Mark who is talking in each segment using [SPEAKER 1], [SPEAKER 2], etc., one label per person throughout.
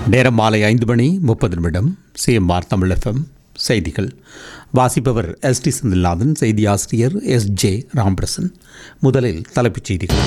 [SPEAKER 1] நேரம் மாலை ஐந்து மணி முப்பது நிமிடம் சிஎம்ஆர் தமிழ் எஃப்எம் செய்திகள் வாசிப்பவர் எஸ் டி செந்தில்நாதன் செய்தி ஆசிரியர் எஸ் ஜே ராம்பிரசன் முதலில் தலைப்புச் செய்திகள்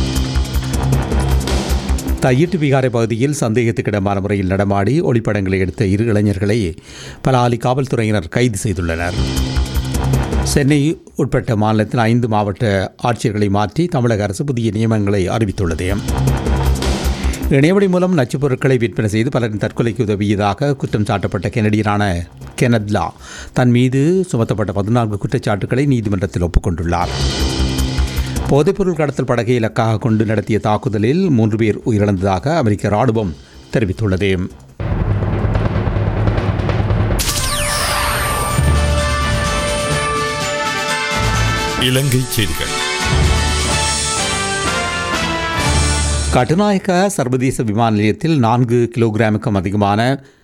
[SPEAKER 1] தையிட்டு விகாரை பகுதியில் சந்தேகத்துக்கிடமான முறையில் நடமாடி ஒளிப்படங்களை எடுத்த இரு இளைஞர்களை பலாலி காவல்துறையினர் கைது செய்துள்ளனர் சென்னை உட்பட்ட மாநிலத்தில் ஐந்து மாவட்ட ஆட்சியர்களை மாற்றி தமிழக அரசு புதிய நியமனங்களை அறிவித்துள்ளது இணையவழி மூலம் நச்சுப் பொருட்களை விற்பனை செய்து பலரின் தற்கொலைக்கு உதவியதாக குற்றம் சாட்டப்பட்ட கெனடியனான கெனத்லா தன் மீது சுமத்தப்பட்ட பதினான்கு குற்றச்சாட்டுகளை நீதிமன்றத்தில் ஒப்புக்கொண்டுள்ளார் போதைப்பொருள் கடத்தல் படகை இலக்காக கொண்டு நடத்திய தாக்குதலில் மூன்று பேர் உயிரிழந்ததாக அமெரிக்க ராணுவம் தெரிவித்துள்ளது
[SPEAKER 2] இலங்கை செய்திகள்
[SPEAKER 1] கட்டுநாயக்க சர்வதேச விமான நிலையத்தில் நான்கு கிலோகிராமுக்கும் அதிகமான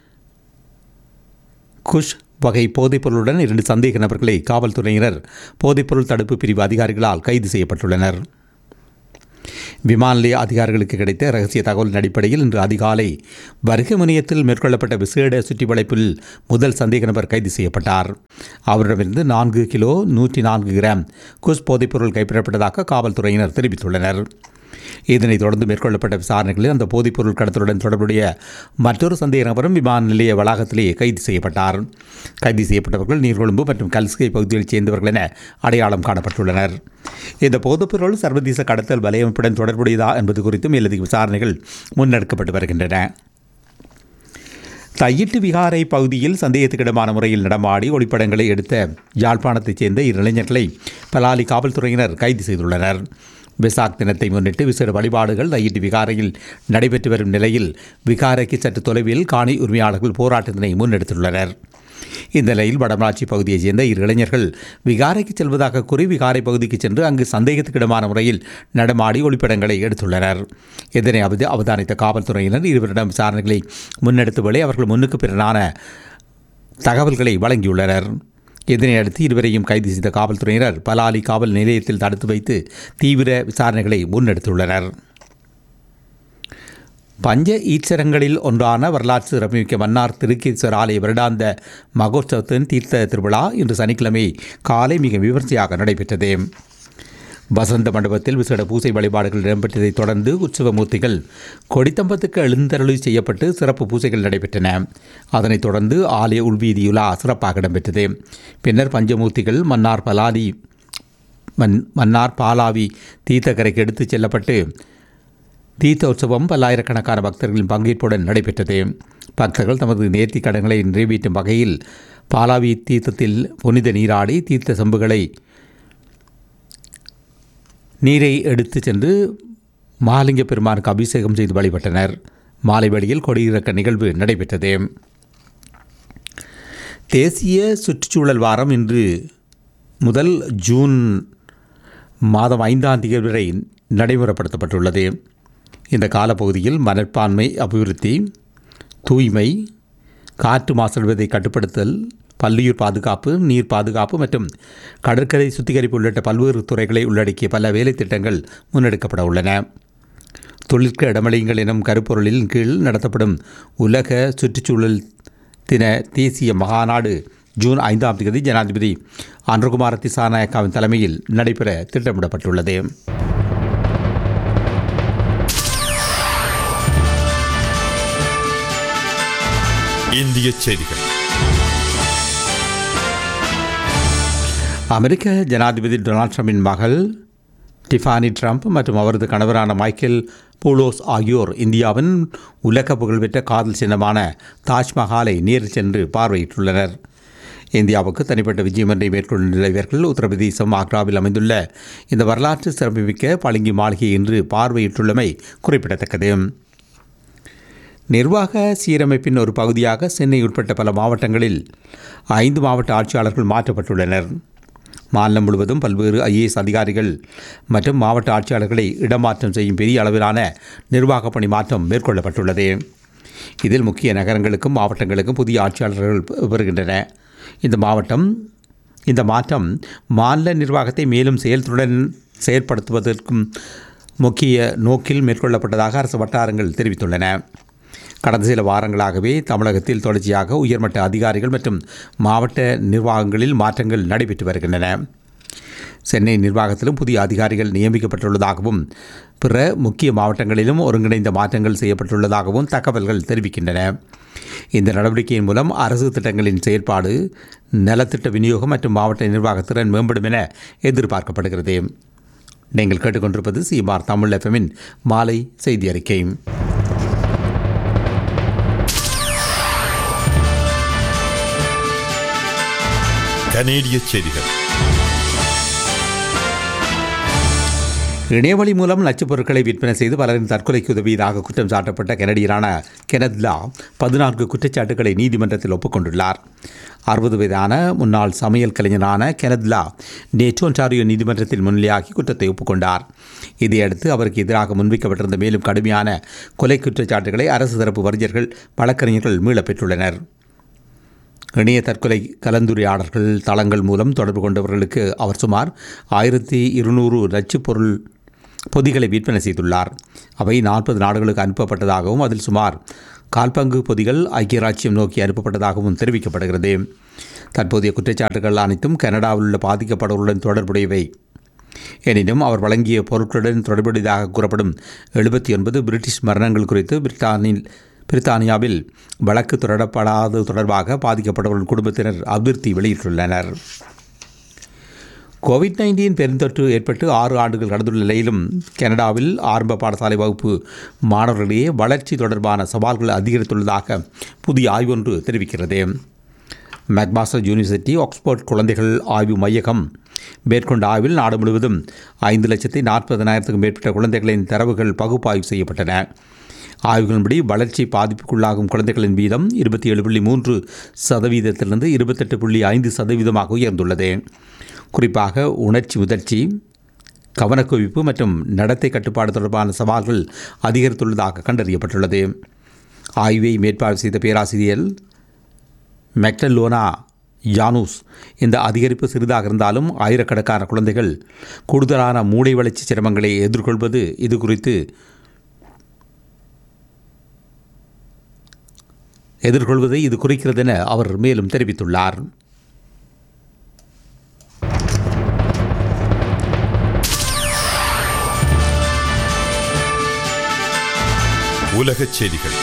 [SPEAKER 1] குஷ் வகை போதைப்பொருளுடன் இரண்டு சந்தேக நபர்களை காவல்துறையினர் போதைப்பொருள் தடுப்பு பிரிவு அதிகாரிகளால் கைது செய்யப்பட்டுள்ளனர் விமான நிலைய அதிகாரிகளுக்கு கிடைத்த ரகசிய தகவலின் அடிப்படையில் இன்று அதிகாலை வருகை முனையத்தில் மேற்கொள்ளப்பட்ட விசேட சுற்றிவளைப்பில் முதல் சந்தேக நபர் கைது செய்யப்பட்டார் அவரிடமிருந்து நான்கு கிலோ நூற்றி நான்கு கிராம் குஷ் போதைப்பொருள் கைப்பற்றப்பட்டதாக காவல்துறையினர் தெரிவித்துள்ளனர் இதனைத் தொடர்ந்து மேற்கொள்ளப்பட்ட விசாரணைகளில் அந்த போதைப்பொருள் கடத்தலுடன் தொடர்புடைய மற்றொரு சந்தேக நபரும் விமான நிலைய வளாகத்திலேயே கைது செய்யப்பட்டார் கைது செய்யப்பட்டவர்கள் நீர்கொழும்பு மற்றும் கல்ஸ்கை பகுதிகளைச் சேர்ந்தவர்கள் என அடையாளம் காணப்பட்டுள்ளனர் இந்த போதைப்பொருள் சர்வதேச கடத்தல் வலையமைப்புடன் தொடர்புடையதா என்பது குறித்து மேலதிக விசாரணைகள் முன்னெடுக்கப்பட்டு வருகின்றன தையிட்டு விகாரை பகுதியில் சந்தேகத்துக்கிடமான முறையில் நடமாடி ஒளிப்படங்களை எடுத்த யாழ்ப்பாணத்தைச் சேர்ந்த இரு இளைஞர்களை பலாலி காவல்துறையினர் கைது செய்துள்ளனர் வெசாக் தினத்தை முன்னிட்டு விசேட வழிபாடுகள் தையிட்டு விகாரையில் நடைபெற்று வரும் நிலையில் விகாரைக்கு சற்று தொலைவில் காணி உரிமையாளர்கள் போராட்டத்தினை முன்னெடுத்துள்ளனர் இந்த நிலையில் வடமராட்சி பகுதியைச் சேர்ந்த இரு இளைஞர்கள் விகாரைக்கு செல்வதாக கூறி விகாரை பகுதிக்கு சென்று அங்கு சந்தேகத்துக்கிடமான முறையில் நடமாடி ஒளிப்படங்களை எடுத்துள்ளனர் இதனை அவதி அவதானித்த காவல்துறையினர் இருவரிடம் விசாரணைகளை முன்னெடுத்த வேளை அவர்கள் முன்னுக்கு பிறனான தகவல்களை வழங்கியுள்ளனர் இதனையடுத்து இருவரையும் கைது செய்த காவல்துறையினர் பலாலி காவல் நிலையத்தில் தடுத்து வைத்து தீவிர விசாரணைகளை முன்னெடுத்துள்ளனர் பஞ்ச ஈச்சரங்களில் ஒன்றான வரலாற்று சிறப்புமிக்க மன்னார் திருக்கீஸ்வர ஆலய வருடாந்த மகோத்சவத்தின் தீர்த்த திருவிழா இன்று சனிக்கிழமை காலை மிக விமர்சையாக நடைபெற்றது வசந்த மண்டபத்தில் விசேட பூசை வழிபாடுகள் இடம்பெற்றதைத் தொடர்ந்து உற்சவமூர்த்திகள் கொடித்தம்பத்துக்கு எழுந்தருளி செய்யப்பட்டு சிறப்பு பூசைகள் நடைபெற்றன அதனைத் தொடர்ந்து ஆலய உள்வீதியுலா சிறப்பாக இடம்பெற்றது பின்னர் பஞ்சமூர்த்திகள் மன்னார் பலாலி மன் மன்னார் பாலாவி தீர்த்தக்கரைக்கு எடுத்துச் செல்லப்பட்டு தீர்த்த உற்சவம் பல்லாயிரக்கணக்கான பக்தர்களின் பங்கேற்புடன் நடைபெற்றது பக்தர்கள் தமது நேர்த்தி கடன்களை நிறைவேற்றும் வகையில் பாலாவி தீர்த்தத்தில் புனித நீராடி தீர்த்த சம்புகளை நீரை எடுத்து சென்று மகாலிங்க பெருமானுக்கு அபிஷேகம் செய்து வழிபட்டனர் மாலை வேளையில் கொடியிறக்க நிகழ்வு நடைபெற்றது தேசிய சுற்றுச்சூழல் வாரம் இன்று முதல் ஜூன் மாதம் ஐந்தாம் தேதி வரை நடைமுறைப்படுத்தப்பட்டுள்ளது இந்த காலப்பகுதியில் மனப்பான்மை அபிவிருத்தி தூய்மை காற்று மாசுபடுவதை கட்டுப்படுத்தல் பல்லுயிர் பாதுகாப்பு நீர் பாதுகாப்பு மற்றும் கடற்கரை சுத்திகரிப்பு உள்ளிட்ட பல்வேறு துறைகளை உள்ளடக்கிய பல வேலை திட்டங்கள் முன்னெடுக்கப்பட உள்ளன தொழிற்க இடமளியுங்கள் எனும் கருப்பொருளின் கீழ் நடத்தப்படும் உலக சுற்றுச்சூழல் தின தேசிய மகாநாடு ஜூன் ஐந்தாம் தேதி ஜனாதிபதி அன்றகுமார திசாநாயக்காவின் தலைமையில் நடைபெற திட்டமிடப்பட்டுள்ளது
[SPEAKER 2] இந்திய செய்திகள்
[SPEAKER 1] அமெரிக்க ஜனாதிபதி டொனால்ட் ட்ரம்பின் மகள் டிஃபானி ட்ரம்ப் மற்றும் அவரது கணவரான மைக்கேல் பூலோஸ் ஆகியோர் இந்தியாவின் உலக புகழ்பெற்ற காதல் சின்னமான தாஜ்மஹாலை நேரில் சென்று பார்வையிட்டுள்ளனர் இந்தியாவுக்கு தனிப்பட்ட விஜயம் ஒன்றை மேற்கொண்டுள்ள இவர்கள் உத்தரப்பிரதேசம் ஆக்ராவில் அமைந்துள்ள இந்த வரலாற்று சிறப்புமிக்க பளிங்கு மாளிகை இன்று பார்வையிட்டுள்ளமை குறிப்பிடத்தக்கது நிர்வாக சீரமைப்பின் ஒரு பகுதியாக சென்னை உட்பட்ட பல மாவட்டங்களில் ஐந்து மாவட்ட ஆட்சியாளர்கள் மாற்றப்பட்டுள்ளனர் மாநிலம் முழுவதும் பல்வேறு ஐஏஎஸ் அதிகாரிகள் மற்றும் மாவட்ட ஆட்சியாளர்களை இடமாற்றம் செய்யும் பெரிய அளவிலான நிர்வாக பணி மாற்றம் மேற்கொள்ளப்பட்டுள்ளது இதில் முக்கிய நகரங்களுக்கும் மாவட்டங்களுக்கும் புதிய ஆட்சியாளர்கள் வருகின்றன இந்த மாவட்டம் இந்த மாற்றம் மாநில நிர்வாகத்தை மேலும் செயல்துடன் செயற்படுத்துவதற்கும் முக்கிய நோக்கில் மேற்கொள்ளப்பட்டதாக அரசு வட்டாரங்கள் தெரிவித்துள்ளன கடந்த சில வாரங்களாகவே தமிழகத்தில் தொடர்ச்சியாக உயர்மட்ட அதிகாரிகள் மற்றும் மாவட்ட நிர்வாகங்களில் மாற்றங்கள் நடைபெற்று வருகின்றன சென்னை நிர்வாகத்திலும் புதிய அதிகாரிகள் நியமிக்கப்பட்டுள்ளதாகவும் பிற முக்கிய மாவட்டங்களிலும் ஒருங்கிணைந்த மாற்றங்கள் செய்யப்பட்டுள்ளதாகவும் தகவல்கள் தெரிவிக்கின்றன இந்த நடவடிக்கையின் மூலம் அரசு திட்டங்களின் செயல்பாடு நலத்திட்ட விநியோகம் மற்றும் மாவட்ட நிர்வாகத்திறன் மேம்படும் என எதிர்பார்க்கப்படுகிறது நீங்கள் கேட்டுக்கொண்டிருப்பது சிமார் தமிழ் எஃப்எம்மின் மாலை செய்தி அறிக்கை
[SPEAKER 2] கனேடிய செய்திகள்
[SPEAKER 1] இணையவழி மூலம் நச்சுப் பொருட்களை விற்பனை செய்து பலரின் தற்கொலைக்கு உதவியதாக குற்றம் சாட்டப்பட்ட கெனடியரான கெனத்லா பதினான்கு குற்றச்சாட்டுகளை நீதிமன்றத்தில் ஒப்புக்கொண்டுள்ளார் அறுபது வயதான முன்னாள் சமையல் கலைஞரான கெனத்லா நேற்று ஒன்றாரியோ நீதிமன்றத்தில் முன்னிலையாகி குற்றத்தை ஒப்புக்கொண்டார் இதையடுத்து அவருக்கு எதிராக முன்வைக்கப்பட்டிருந்த மேலும் கடுமையான கொலை குற்றச்சாட்டுகளை அரசு தரப்பு வறிஞர்கள் வழக்கறிஞர்கள் மீளப் பெற்றுள்ளனர் இணைய தற்கொலை கலந்துரையாடல்கள் தளங்கள் மூலம் தொடர்பு கொண்டவர்களுக்கு அவர் சுமார் ஆயிரத்தி இருநூறு நச்சுப் பொருள் பொதிகளை விற்பனை செய்துள்ளார் அவை நாற்பது நாடுகளுக்கு அனுப்பப்பட்டதாகவும் அதில் சுமார் கால்பங்கு பொதிகள் ஐக்கிய ராச்சியம் நோக்கி அனுப்பப்பட்டதாகவும் தெரிவிக்கப்படுகிறது தற்போதைய குற்றச்சாட்டுகள் அனைத்தும் கனடாவில் உள்ள பாதிக்கப்பட்டவர்களுடன் தொடர்புடையவை எனினும் அவர் வழங்கிய பொருட்களுடன் தொடர்புடையதாக கூறப்படும் எழுபத்தி ஒன்பது பிரிட்டிஷ் மரணங்கள் குறித்து பிரிட்டானில் பிரித்தானியாவில் வழக்கு தொடரப்படாதது தொடர்பாக பாதிக்கப்பட்டவர்கள் குடும்பத்தினர் அதிருப்தி வெளியிட்டுள்ளனர் கோவிட் நைன்டீன் பெருந்தொற்று ஏற்பட்டு ஆறு ஆண்டுகள் கடந்துள்ள நிலையிலும் கனடாவில் ஆரம்ப பாடசாலை வகுப்பு மாணவர்களிடையே வளர்ச்சி தொடர்பான சவால்கள் அதிகரித்துள்ளதாக புதிய ஆய்வு ஒன்று தெரிவிக்கிறது மெக்மாஸ்டர் யூனிவர்சிட்டி ஆக்ஸ்போர்ட் குழந்தைகள் ஆய்வு மையகம் மேற்கொண்ட ஆய்வில் நாடு முழுவதும் ஐந்து லட்சத்தி நாற்பதனாயிரத்துக்கும் மேற்பட்ட குழந்தைகளின் தரவுகள் பகுப்பாய்வு செய்யப்பட்டன ஆய்வுகளின்படி வளர்ச்சி பாதிப்புக்குள்ளாகும் குழந்தைகளின் வீதம் இருபத்தி ஏழு புள்ளி மூன்று சதவீதத்திலிருந்து இருபத்தெட்டு புள்ளி ஐந்து சதவீதமாக உயர்ந்துள்ளது குறிப்பாக உணர்ச்சி முதிர்ச்சி கவனக்குவிப்பு மற்றும் நடத்தை கட்டுப்பாடு தொடர்பான சவால்கள் அதிகரித்துள்ளதாக கண்டறியப்பட்டுள்ளது ஆய்வை மேற்பார்வை செய்த பேராசிரியர் மெக்டலோனா யானூஸ் இந்த அதிகரிப்பு சிறிதாக இருந்தாலும் ஆயிரக்கணக்கான குழந்தைகள் கூடுதலான மூளை வளர்ச்சி சிரமங்களை எதிர்கொள்வது இது குறித்து எதிர்கொள்வதை இது குறிக்கிறது என அவர் மேலும் தெரிவித்துள்ளார்
[SPEAKER 2] உலகச் செய்திகள்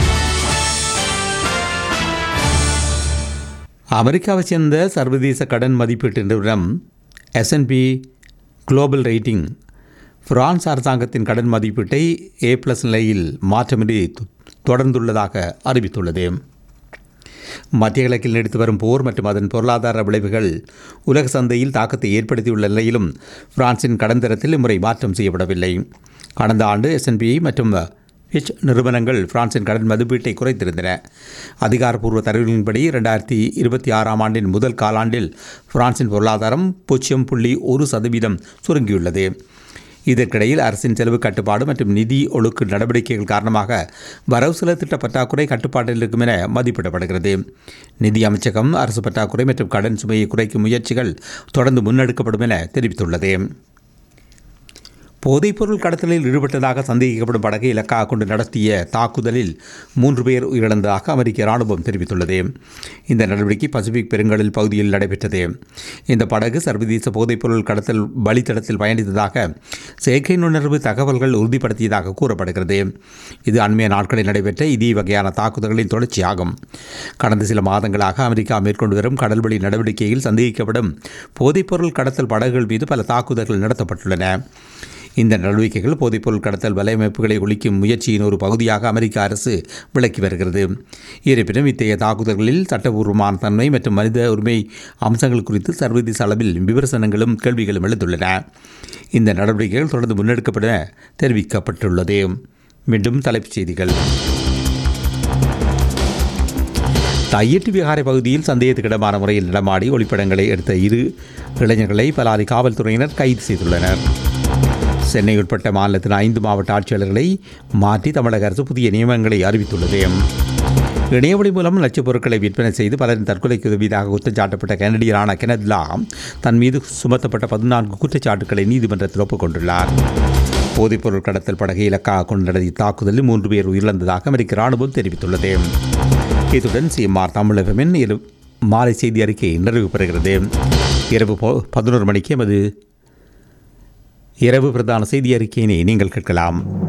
[SPEAKER 1] அமெரிக்காவைச் சேர்ந்த சர்வதேச கடன் மதிப்பீட்டு நிறுவனம் எஸ்என்பி குளோபல் ரேட்டிங் பிரான்ஸ் அரசாங்கத்தின் கடன் மதிப்பீட்டை ஏ பிளஸ் நிலையில் மாற்றமின்றி தொ- தொடர்ந்துள்ளதாக அறிவித்துள்ளது மத்திய கிழக்கில் நீடித்து வரும் போர் மற்றும் அதன் பொருளாதார விளைவுகள் உலக சந்தையில் தாக்கத்தை ஏற்படுத்தியுள்ள நிலையிலும் பிரான்சின் கடன் தரத்தில் இம்முறை மாற்றம் செய்யப்படவில்லை கடந்த ஆண்டு எஸ்என்பி மற்றும் ஃபிட்ச் நிறுவனங்கள் பிரான்சின் கடன் மதிப்பீட்டை குறைத்திருந்தன அதிகாரப்பூர்வ தரவுகளின்படி ரெண்டாயிரத்தி இருபத்தி ஆறாம் ஆண்டின் முதல் காலாண்டில் பிரான்சின் பொருளாதாரம் பூஜ்ஜியம் புள்ளி ஒரு சதவீதம் சுருங்கியுள்ளது இதற்கிடையில் அரசின் செலவு கட்டுப்பாடு மற்றும் நிதி ஒழுக்கு நடவடிக்கைகள் காரணமாக வரவு செலவு திட்ட பற்றாக்குறை கட்டுப்பாட்டில் இருக்கும் என மதிப்பிடப்படுகிறது நிதி அமைச்சகம் அரசு பற்றாக்குறை மற்றும் கடன் சுமையை குறைக்கும் முயற்சிகள் தொடர்ந்து முன்னெடுக்கப்படும் என தெரிவித்துள்ளது போதைப்பொருள் கடத்தலில் ஈடுபட்டதாக சந்தேகிக்கப்படும் படகை இலக்காக கொண்டு நடத்திய தாக்குதலில் மூன்று பேர் உயிரிழந்ததாக அமெரிக்க இராணுவம் தெரிவித்துள்ளது இந்த நடவடிக்கை பசிபிக் பெருங்கடல் பகுதியில் நடைபெற்றது இந்த படகு சர்வதேச போதைப்பொருள் கடத்தல் வழித்தடத்தில் பயணித்ததாக செயற்கை நுண்ணறிவு தகவல்கள் உறுதிப்படுத்தியதாக கூறப்படுகிறது இது அண்மைய நாட்களில் நடைபெற்ற இதே வகையான தாக்குதல்களின் தொடர்ச்சியாகும் கடந்த சில மாதங்களாக அமெரிக்கா மேற்கொண்டு வரும் கடல்வழி நடவடிக்கையில் சந்தேகிக்கப்படும் போதைப்பொருள் கடத்தல் படகுகள் மீது பல தாக்குதல்கள் நடத்தப்பட்டுள்ளன இந்த நடவடிக்கைகள் போதைப்பொருள் கடத்தல் வலையமைப்புகளை ஒழிக்கும் முயற்சியின் ஒரு பகுதியாக அமெரிக்க அரசு விளக்கி வருகிறது இருப்பினும் இத்தகைய தாக்குதல்களில் சட்டபூர்வமான தன்மை மற்றும் மனித உரிமை அம்சங்கள் குறித்து சர்வதேச அளவில் விமர்சனங்களும் கேள்விகளும் எழுந்துள்ளன இந்த நடவடிக்கைகள் தொடர்ந்து முன்னெடுக்கப்பட தெரிவிக்கப்பட்டுள்ளது மீண்டும் தலைப்புச் செய்திகள் தையிட்டு விகாரை பகுதியில் சந்தேகத்துக்கிடமான முறையில் நடமாடி ஒளிப்படங்களை எடுத்த இரு இளைஞர்களை பலாரி காவல்துறையினர் கைது செய்துள்ளனர் சென்னை உட்பட்ட மாநிலத்தின் ஐந்து மாவட்ட ஆட்சியாளர்களை மாற்றி தமிழக அரசு புதிய நியமனங்களை அறிவித்துள்ளது இணையவழி மூலம் லட்சப் பொருட்களை விற்பனை செய்து பலரின் தற்கொலைக்கு உதவியதாக குற்றச்சாட்டப்பட்ட கனடியரான கெனத்லா தன் மீது சுமத்தப்பட்ட பதினான்கு குற்றச்சாட்டுக்களை நீதிமன்றத்தில் ஒப்புக்கொண்டுள்ளார் போதைப்பொருள் கடத்தல் படகை இலக்காக கொண்டு நடத்திய தாக்குதலில் மூன்று பேர் உயிரிழந்ததாக அமெரிக்க ராணுவம் தெரிவித்துள்ளது இத்துடன் சிஎம்ஆர் தமிழகமின் இரு மாலை செய்தி அறிக்கை நிறைவு பெறுகிறது இரவு போ- பதினோரு மணிக்கு எமது இரவு பிரதான செய்தி அறிக்கையினை நீங்கள் கேட்கலாம்